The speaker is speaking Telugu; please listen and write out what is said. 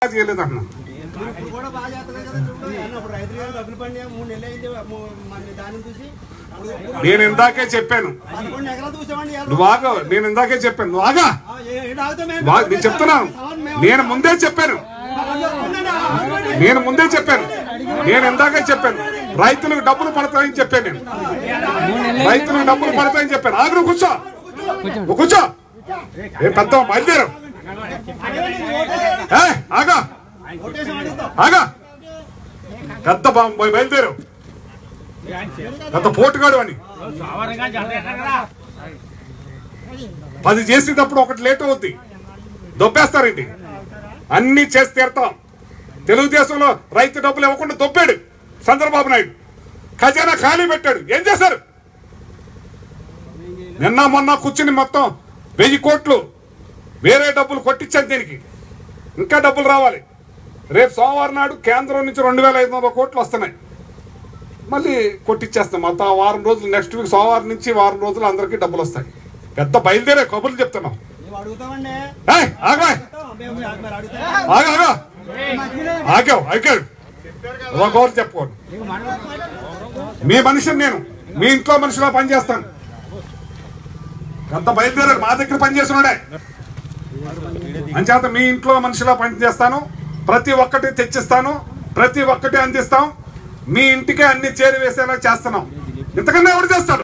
చేయలేదు అన్న ఇప్పుడు కూడా బాగా చేస్తున్నాం కదా చూడు అన్నప్పుడు రైతులు గారు డబ్బులు పండి మూడు నెలలు అయింది ము- మన దాన్ని చూసి ఇప్పుడు నేను ఇందాకే చెప్పాను పదకొండు ఎకరాలు చూసామండి ఇవాళ. నువ్వు ఆగా నేను ఇందాకే చెప్పాను నువ్వు ఆగా ఆ, ఏ- ఏడు ఆగితే మేము- వా- నేను చెప్తున్నాను నేను ముందే చెప్పాను ఉండండి, ఆ, ఆగండి. నేను ముందే చెప్పాను నేను ఇందాకే చెప్పాను రైతులకు డబ్బులు పడతాయని చెప్పాను నేను రైతులకు డబ్బులు పడతాయని చెప్పాను ఆగు నువ్వు కూర్చో నువ్వు కూర్చో ఏ పెద్ద బయలుదేరు ఏ, ఆగా ఓటేసాం అడుగుతాం ఆగా పెద్ద బా- బయలుదేరు పెద్ద పోటుగాడు అని పది చేసేటప్పుడు ఒకటి లేట్ అవుద్ది దొబ్బేస్తారండి అన్ని చేసి తీరుతాం తెలుగుదేశంలో రైతు డబ్బులు ఇవ్వకుండా దొబ్బాడు చంద్రబాబు నాయుడు ఖజానా ఖాళీ పెట్టాడు ఏం చేశారు నిన్న మొన్న కూర్చుని మొత్తం వెయ్యి కోట్లు వేరే డబ్బులు కొట్టించాను దీనికి ఇంకా డబ్బులు రావాలి రేపు సోమవారం నాడు కేంద్రం నుంచి రెండు వేల ఐదు వందల కోట్లు వస్తున్నాయి మళ్ళీ కొట్టిచ్చేస్తాం మొత్తం ఆ వారం రోజులు నెక్స్ట్ వీక్ సోమవారం నుంచి వారం రోజులు అందరికీ డబ్బులు వస్తాయి పెద్ద బయలుదేరే కబుర్లు చెప్తున్నాం మేము అడుగుతామండి ఏయ్, ఆగోయ్. మేము మరి అడుగుతాం ఆగు, ఆగు. ఆగావు ఆగాడు ఒక గోరు చెప్పుకోండి మీ మనిషిని నేను మీ ఇంట్లో మనిషిలా పనిచేస్తాను పెద్ద బయలుదేరాడు మా దగ్గర పనిచేస్తున్నాడే అంచేత మీ ఇంట్లో మనిషిలా పనిచేస్తాను ప్రతి ఒక్కటి తెచ్చిస్తాను ప్రతి ఒక్కటి అందిస్తాం మీ ఇంటికే అన్ని చేరివేసేలా చేస్తున్నాం ఇంతకన్నా ఎవరు చేస్తాడు